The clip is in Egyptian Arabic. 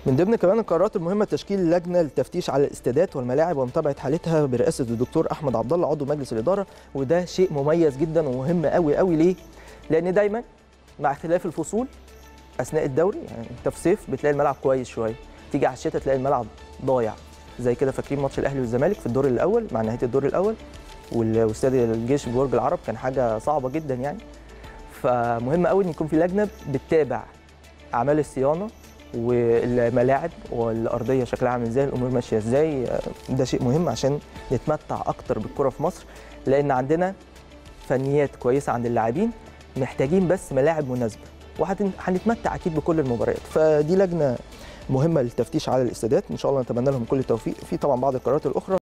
من ضمن كمان القرارات المهمه تشكيل لجنه للتفتيش على الاستادات والملاعب ومتابعه حالتها برئاسه الدكتور احمد عبد الله عضو مجلس الاداره وده شيء مميز جدا ومهم قوي قوي ليه؟ لان دايما مع اختلاف الفصول اثناء الدوري يعني انت في صيف بتلاقي الملعب كويس شويه تيجي على الشتاء تلاقي الملعب ضايع زي كده فاكرين ماتش الاهلي والزمالك في الدور الاول مع نهايه الدور الاول وال- واستاد الجيش في برج العرب كان حاجه صعبه جدا يعني فمهم قوي ان يكون في لجنه بتتابع اعمال الصيانه والملاعب والارضيه شكلها عامل ازاي الامور ماشيه ازاي ده شيء مهم عشان نتمتع اكتر بالكره في مصر لان عندنا فنيات كويسه عند اللاعبين محتاجين بس ملاعب مناسبه وهنتمتع اكيد بكل المباريات فدي لجنه مهمه للتفتيش على الاستادات ان شاء الله نتمنى لهم كل التوفيق في طبعا بعض القرارات الاخرى